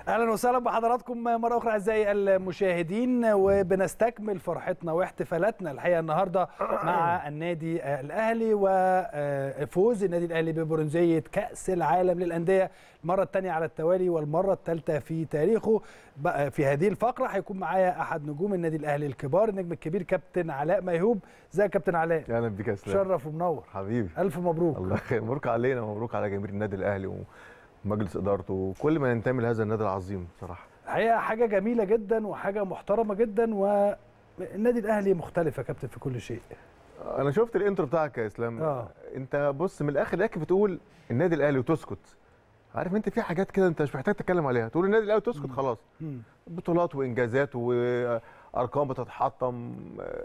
اهلا وسهلا بحضراتكم مره اخرى اعزائي المشاهدين وبنستكمل فرحتنا واحتفالاتنا الحقيقه النهارده مع النادي الاهلي وفوز النادي الاهلي ببرونزيه كاس العالم للانديه المره الثانيه على التوالي والمره الثالثه في تاريخه في هذه الفقره هيكون معايا احد نجوم النادي الاهلي الكبار النجم الكبير كابتن علاء ميهوب ازيك يا كابتن علاء اهلا بيك يا اسلام شرف ومنور حبيبي الف مبروك الله يخير مبروك علينا مبروك على جماهير النادي الاهلي ومجلس ادارته وكل ما ينتمي لهذا النادي العظيم بصراحه الحقيقه حاجه جميله جدا وحاجه محترمه جدا والنادي الاهلي مختلف يا كابتن في كل شيء انا شفت الانترو بتاعك يا اسلام آه. انت بص من الاخر لكن بتقول النادي الاهلي وتسكت عارف انت في حاجات كده انت مش محتاج تتكلم عليها تقول النادي الاهلي وتسكت خلاص مم. بطولات وانجازات وارقام بتتحطم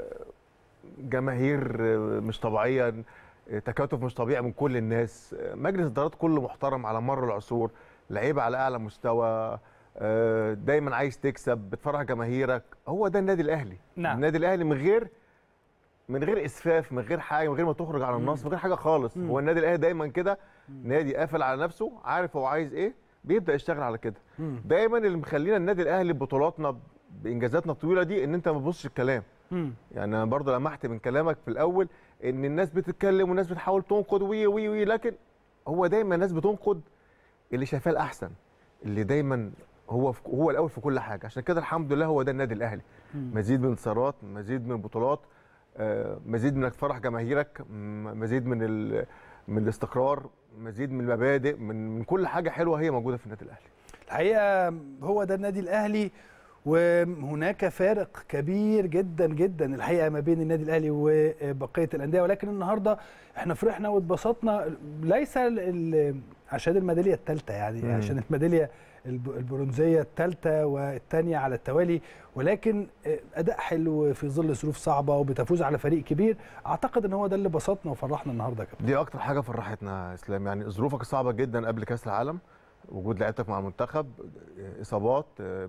جماهير مش طبيعيه تكاتف مش طبيعي من كل الناس مجلس الادارات كله محترم على مر العصور لعيبه على اعلى مستوى دايما عايز تكسب بتفرح جماهيرك هو ده النادي الاهلي نعم. النادي الاهلي من غير من غير اسفاف من غير حاجه من غير ما تخرج على النص من غير حاجه خالص مم. هو النادي الاهلي دايما كده نادي قافل على نفسه عارف هو عايز ايه بيبدا يشتغل على كده مم. دايما اللي مخلينا النادي الاهلي ببطولاتنا بانجازاتنا الطويله دي ان انت ما تبصش الكلام مم. يعني انا برضه لمحت من كلامك في الاول ان الناس بتتكلم والناس بتحاول تنقد وي وي وي لكن هو دايما الناس بتنقد اللي شايفاه الاحسن اللي دايما هو في هو الاول في كل حاجه عشان كده الحمد لله هو ده النادي الاهلي مم. مزيد من الانتصارات مزيد من البطولات آه، مزيد من انك تفرح جماهيرك م- مزيد من ال- من الاستقرار مزيد من المبادئ من من كل حاجه حلوه هي موجوده في النادي الاهلي الحقيقه هو ده النادي الاهلي وهناك فارق كبير جدا جدا الحقيقه ما بين النادي الاهلي وبقيه الانديه ولكن النهارده احنا فرحنا واتبسطنا ليس ال- ال- عشان الميداليه الثالثه يعني مم. عشان الميداليه الب- البرونزيه الثالثه والثانيه على التوالي ولكن اداء حلو في ظل ظروف صعبه وبتفوز على فريق كبير اعتقد ان هو ده اللي بسطنا وفرحنا النهارده يا كابتن دي اكتر حاجه فرحتنا يا اسلام يعني ظروفك صعبه جدا قبل كاس العالم وجود لعيبتك مع المنتخب اصابات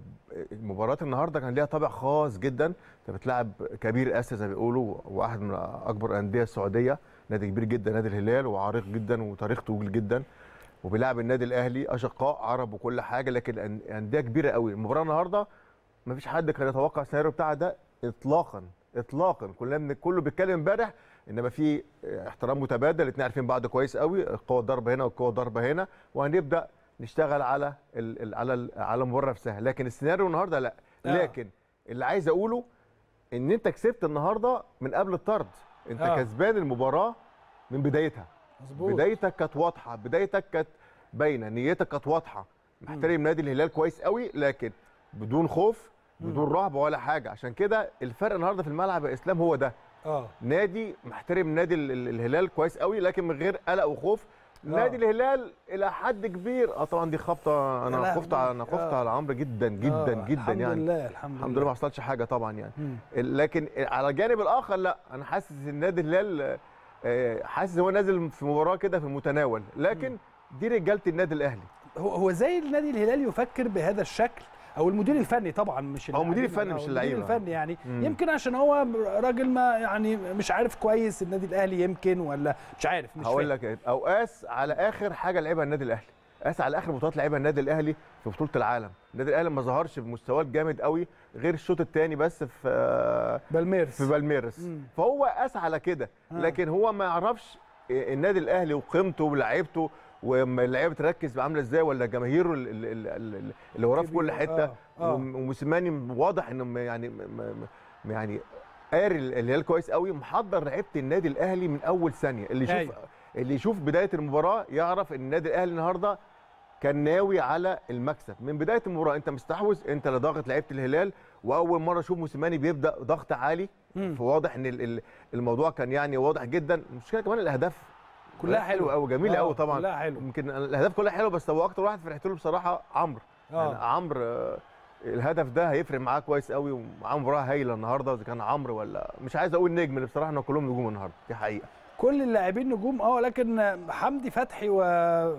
مباراه النهارده كان ليها طابع خاص جدا انت بتلعب كبير اسيا زي ما بيقولوا واحد من اكبر الانديه السعوديه نادي كبير جدا نادي الهلال وعريق جدا وتاريخ طويل جدا وبيلعب النادي الاهلي اشقاء عرب وكل حاجه لكن الأن- انديه كبيره قوي المباراه النهارده ما فيش حد كان يتوقع السيناريو بتاع ده اطلاقا اطلاقا كلنا من كله بيتكلم امبارح انما في احترام متبادل الاثنين عارفين بعض كويس قوي القوه ضربه هنا والقوه ضربه هنا وهنبدا نشتغل على ال ال على ال على المباراه نفسها لكن السيناريو النهارده لا آه. لكن اللي عايز اقوله ان انت كسبت النهارده من قبل الطرد انت آه. كسبان المباراه من بدايتها مظبوط بدايتك كانت واضحه بدايتك كانت باينه نيتك كانت واضحه محترم نادي الهلال كويس قوي لكن بدون خوف بدون رهبه ولا حاجه عشان كده الفرق النهارده في الملعب يا اسلام هو ده اه نادي محترم نادي ال- ال- الهلال كويس قوي لكن من غير قلق وخوف نادي الهلال الى حد كبير اه طبعا دي خبطه يا انا لهوي. خفت على انا خفت آه. على عمرو جدا جدا آه، جدا الحمد يعني لله الحمد, الحمد لله ما حصلش حاجه طبعا يعني مم. لكن على الجانب الاخر لا انا حاسس ان نادي الهلال آه، حاسس ان هو نازل في مباراه كده في المتناول لكن دي رجاله النادي الاهلي هو هو زي النادي الهلال يفكر بهذا الشكل او المدير الفني طبعا مش هو مدير اللاعبين، الفني أو مش المدير اللعيبة. الفني يعني مم. يمكن عشان هو راجل ما يعني مش عارف كويس النادي الاهلي يمكن ولا مش عارف مش هقول فاهم. لك إيه، او قاس على اخر حاجه لعبها النادي الاهلي قاس على اخر بطولات لعبها النادي الاهلي في بطوله العالم النادي الاهلي ما ظهرش بمستواه الجامد قوي غير الشوط الثاني بس في آه، بالميرس في بالميرس مم. فهو قاس على كده آه. لكن هو ما يعرفش النادي الاهلي وقيمته ولاعيبته وما اللعيبه تركز عامله ازاي ولا جماهيره ال- ال- ال- ال- اللي وراه في كل كبير. حته آه، آه. وم- وموسيماني واضح انه م- يعني م- م- م- يعني قاري الهلال كويس قوي محضر لعيبه النادي الاهلي من اول ثانيه اللي يشوف أيوة. اللي يشوف بدايه المباراه يعرف ان النادي الاهلي النهارده كان ناوي على المكسب من بدايه المباراه انت مستحوذ انت اللي ضاغط لعيبه الهلال واول مره اشوف موسيماني بيبدا ضغط عالي مم. فواضح ان ال- ال- الموضوع كان يعني واضح جدا المشكله كمان الاهداف كلها حلوه قوي جميله آه، قوي طبعا كلها حلوه يمكن الاهداف كلها حلوه بس هو اكتر واحد فرحت له بصراحه عمرو يعني اه عمرو آه، الهدف ده هيفرق معاه كويس قوي ومعاه مباراه هايله النهارده اذا كان عمرو ولا مش عايز اقول نجم لأن بصراحه ان كلهم نجوم النهارده دي حقيقه كل اللاعبين نجوم اه لكن حمدي فتحي و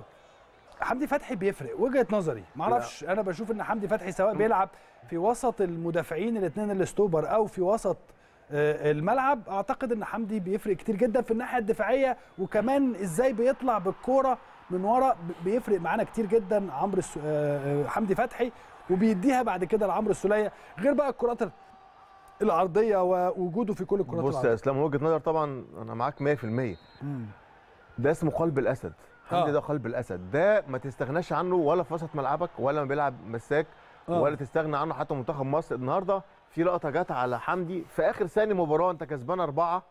حمدي فتحي بيفرق وجهه نظري معرفش انا بشوف ان حمدي فتحي سواء بيلعب في وسط المدافعين الاثنين الاستوبر او في وسط آه، الملعب اعتقد ان حمدي بيفرق كتير جدا في الناحيه الدفاعيه وكمان ازاي بيطلع بالكوره من ورا ب- بيفرق معانا كتير جدا عمرو الس... آه، آه، حمدي فتحي وبيديها بعد كده لعمرو السوليه غير بقى الكرات ال- العرضيه ووجوده في كل الكرات بص يا العرضيه اسلام من وجهه نظر طبعا انا معاك 100% مم. ده اسمه قلب الاسد حمدي آه. ده قلب الاسد ده ما تستغناش عنه ولا في وسط ملعبك ولا ما بيلعب مساك آه. ولا تستغنى عنه حتى منتخب مصر النهارده في لقطه جت على حمدي في اخر ثانيه مباراه انت كسبان اربعه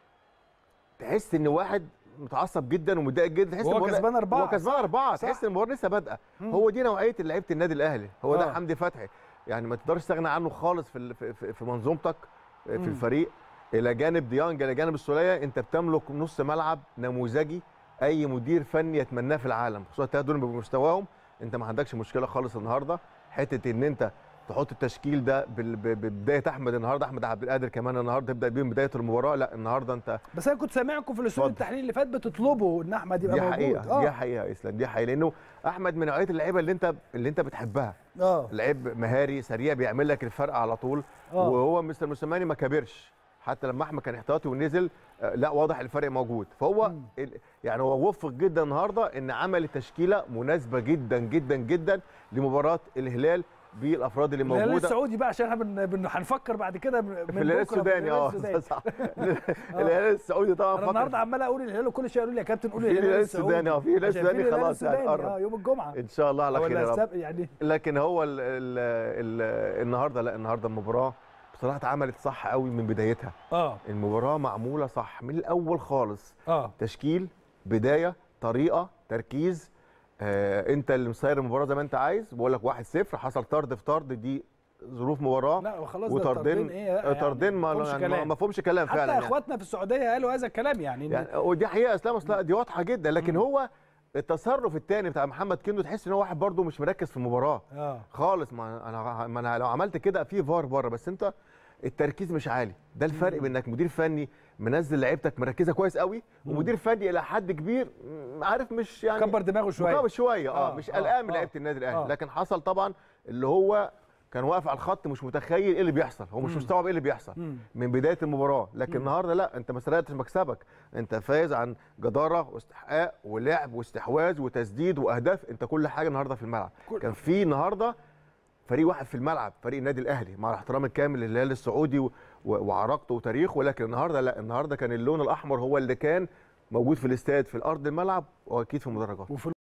تحس ان واحد متعصب جدا ومتضايق جدا تحس وهو المباراة- كسبان أربعة. هو كسبان اربعه صح. تحس ان المباراه لسه بادئه مم. هو دي نوعيه لعيبه النادي الاهلي هو آه. ده حمدي فتحي يعني ما تقدرش تستغنى عنه خالص في ال- في, في, في منظومتك في مم. الفريق الى جانب ديانج الى جانب السوليه انت بتملك نص ملعب نموذجي اي مدير فني يتمناه في العالم خصوصا الثلاثه دول بمستواهم انت ما عندكش مشكله خالص النهارده حته ان انت تحط التشكيل ده بال- ب- ببدايه احمد النهارده احمد عبد القادر كمان النهارده تبدا بيه من بدايه المباراه لا النهارده انت بس انا كنت سامعكم في الاستوديو اتفضل. التحليل اللي فات بتطلبوا ان احمد يبقى دي موجود حقيقه دي حقيقه يا اسلام دي حقيقه لانه احمد من نوعيه اللعيبه اللي انت اللي انت بتحبها اه لعيب مهاري سريع بيعمل لك الفرق على طول آه. وهو مستر موسيماني ما كبرش حتى لما احمد كان احتياطي ونزل آه، لا واضح الفرق موجود فهو مم. ال- يعني هو وفق جدا النهارده ان عمل تشكيله مناسبه جدا جدا جدا لمباراه الهلال بالافراد اللي الهلال موجوده السعودي بقى عشان احنا بن- بن- هنفكر بعد كده من في الهلال بكرة السوداني اه السوداني. صح الهلال السعودي طبعا انا فكر النهارده عمال اقول الهلال وكل شويه يقولوا لي يا كابتن قول في الهلال السوداني اه في الهلال عشان السوداني الهلال خلاص يعني السوداني، اه قرب يوم الجمعه ان شاء الله على خير ولا يا رب السبت يعني لكن هو ال ال ال النهارده لا النهارده المباراه بصراحه اتعملت صح قوي من بدايتها اه المباراه معموله صح من الاول خالص اه تشكيل بدايه طريقه تركيز آه انت اللي مسير المباراه زي ما انت عايز بقول لك 1-0 حصل طرد في طرد دي ظروف مباراه لا خلاص ده وطردين طردين ايه لا، يعني طردين ما مفهومش يعني ما- كلام. ما فهمش كلام حتى فعلا يعني. اخواتنا في السعوديه قالوا هذا الكلام يعني, يعني يعني ودي حقيقه اسلام اصلا دي واضحه جدا لكن مم. هو التصرف الثاني بتاع محمد كندو تحس ان هو واحد برده مش مركز في المباراه اه خالص ما انا ما انا لو عملت كده في فار بره بس انت التركيز مش عالي ده الفرق مم. بين انك مدير فني منزل لعيبتك مركزه كويس قوي مم. ومدير فني الى حد كبير م- عارف مش يعني كبر دماغه شويه مكبر شويه اه, آه، مش آه، قلقان من آه، لعيبه النادي الاهلي آه. لكن حصل طبعا اللي هو كان واقف على الخط مش متخيل ايه اللي بيحصل هو مش مم. مستوعب ايه اللي بيحصل مم. من بدايه المباراه لكن مم. النهارده لا انت ما سرقتش مكسبك انت فايز عن جداره واستحقاق ولعب واستحواذ وتسديد واهداف انت كل حاجه النهارده في الملعب كل- كان في النهارده فريق واحد في الملعب فريق النادي الاهلي مع الاحترام الكامل للهلال السعودي و- و- وعراقته وتاريخه ولكن النهارده لا النهارده كان اللون الاحمر هو اللي كان موجود في الاستاد في الارض الملعب واكيد في المدرجات وفي